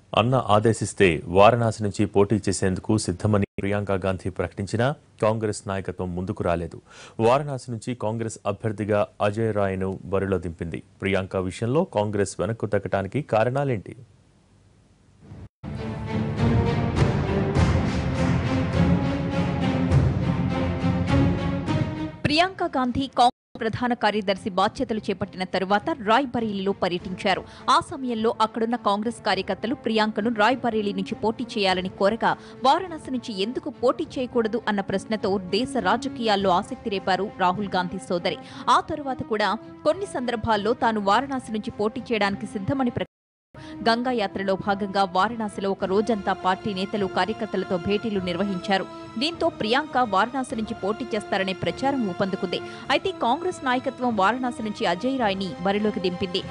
అన్న ఆదేశిస్తే వారణాసి నుంచి పోటీ చేసేందుకు సిద్ధమని ప్రియాంక గాంధీ ప్రకటించినా కాంగ్రెస్ నాయకత్వం ముందుకు రాలేదు వారణాసి నుంచి కాంగ్రెస్ అభ్యర్థిగా అజయ్ రాయ్ను బరిలో దింపింది ప్రియాంక విషయంలో కాంగ్రెస్ వెనక్కు తగ్గటానికి కారణాలేంటి ప్రియాంక గాంధీ కాంగ్రెస్ ప్రధాన కార్యదర్శి బాధ్యతలు చేపట్టిన తరువాత రాయ్బరేలీలో పర్యటించారు ఆ సమయంలో అక్కడున్న కాంగ్రెస్ కార్యకర్తలు ప్రియాంకను రాయ్బరేలీ నుంచి పోటీ చేయాలని కోరగా వారణాసి నుంచి ఎందుకు పోటీ చేయకూడదు అన్న ప్రశ్నతో దేశ రాజకీయాల్లో ఆసక్తి రేపారు రాహుల్ గాంధీ సోదరి ఆ తరువాత కూడా కొన్ని సందర్భాల్లో తాను వారణాసి నుంచి పోటీ చేయడానికి సిద్ధమని ప్రకటించారు గంగా యాత్రలో భాగంగా వారణాసిలో ఒక రోజంతా పార్టీ నేతలు కార్యకర్తలతో భేటీలు నిర్వహించారు దీంతో ప్రియాంక వారణాసి నుంచి పోటీ చేస్తారనే ప్రచారం ఊపందుకుంది అయితే కాంగ్రెస్ నాయకత్వం వారణాసి నుంచి అజయ్ రాయ్ని బరిలోకి దింపింది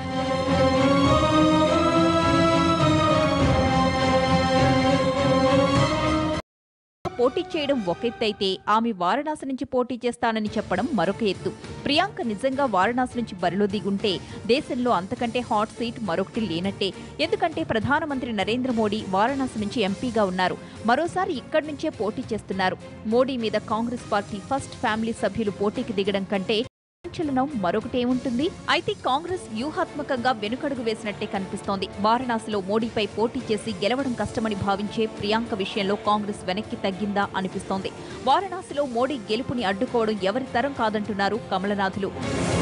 పోటీ చేయడం ఒక ఎత్తు అయితే ఆమె వారణాసి నుంచి పోటీ చేస్తానని చెప్పడం మరొక ఎత్తు ప్రియాంక నిజంగా వారణాసి నుంచి బరిలో దిగుంటే దేశంలో అంతకంటే హాట్ సీట్ మరొకటి లేనట్టే ఎందుకంటే ప్రధానమంత్రి నరేంద్ర మోడీ వారణాసి నుంచి ఎంపీగా ఉన్నారు మరోసారి ఇక్కడి నుంచే పోటీ చేస్తున్నారు మోడీ మీద కాంగ్రెస్ పార్టీ ఫస్ట్ ఫ్యామిలీ సభ్యులు పోటీకి దిగడం కంటే సంచలనం మరొకటేముంటుంది అయితే కాంగ్రెస్ వ్యూహాత్మకంగా వెనుకడుగు వేసినట్టే కనిపిస్తోంది వారణాసిలో మోడీపై పోటీ చేసి గెలవడం కష్టమని భావించే ప్రియాంక విషయంలో కాంగ్రెస్ వెనక్కి తగ్గిందా అనిపిస్తోంది వారణాసిలో మోడీ గెలుపుని అడ్డుకోవడం ఎవరి తరం కాదంటున్నారు కమలనాథులు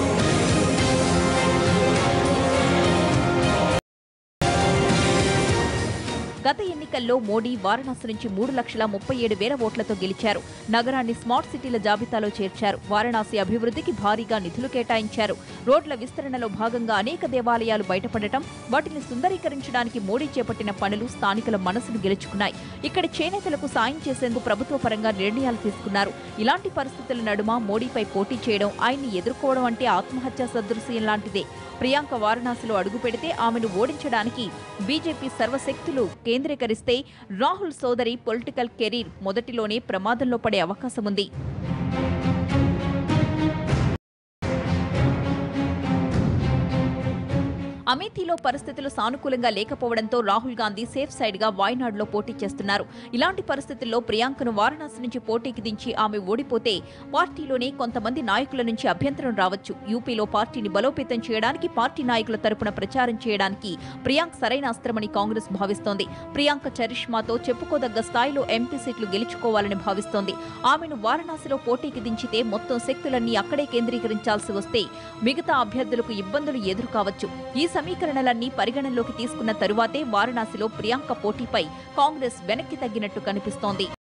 గత ఎన్నికల్లో మోడీ వారణాసి నుంచి మూడు లక్షల ముప్పై ఏడు వేల ఓట్లతో గెలిచారు నగరాన్ని స్మార్ట్ సిటీల జాబితాలో చేర్చారు వారణాసి అభివృద్ధికి భారీగా నిధులు కేటాయించారు రోడ్ల విస్తరణలో భాగంగా అనేక దేవాలయాలు బయటపడటం వాటిని సుందరీకరించడానికి మోడీ చేపట్టిన పనులు స్థానికుల మనసును గెలుచుకున్నాయి ఇక్కడి చేనేతలకు సాయం చేసేందుకు ప్రభుత్వ పరంగా నిర్ణయాలు తీసుకున్నారు ఇలాంటి పరిస్థితుల నడుమ మోడీపై పోటీ చేయడం ఆయన్ని ఎదుర్కోవడం అంటే ఆత్మహత్యా సదృశ్యం లాంటిదే ప్రియాంక వారణాసిలో అడుగు పెడితే ఆమెను ఓడించడానికి బీజేపీ సర్వశక్తులు కేంద్రీకరిస్తే రాహుల్ సోదరి పొలిటికల్ కెరీర్ మొదటిలోనే ప్రమాదంలో పడే అవకాశం ఉంది అమేథీలో పరిస్థితులు సానుకూలంగా లేకపోవడంతో రాహుల్ గాంధీ సేఫ్ సైడ్ గా వాయనాడులో పోటీ చేస్తున్నారు ఇలాంటి పరిస్థితుల్లో ప్రియాంకను వారణాసి నుంచి పోటీకి దించి ఆమె ఓడిపోతే పార్టీలోనే కొంతమంది నాయకుల నుంచి అభ్యంతరం రావచ్చు యూపీలో పార్టీని బలోపేతం చేయడానికి పార్టీ నాయకుల తరపున ప్రచారం చేయడానికి ప్రియాంక్ సరైన అస్త్రమని కాంగ్రెస్ భావిస్తోంది ప్రియాంక చరిష్మాతో చెప్పుకోదగ్గ స్థాయిలో ఎంపీ సీట్లు గెలుచుకోవాలని భావిస్తోంది ఆమెను వారణాసిలో పోటీకి దించితే మొత్తం శక్తులన్నీ అక్కడే కేంద్రీకరించాల్సి వస్తే మిగతా అభ్యర్థులకు ఇబ్బందులు ఎదురు కావచ్చు ఈ సమీకరణలన్నీ పరిగణనలోకి తీసుకున్న తరువాతే వారణాసిలో ప్రియాంక పోటీపై కాంగ్రెస్ వెనక్కి తగ్గినట్టు కనిపిస్తోంది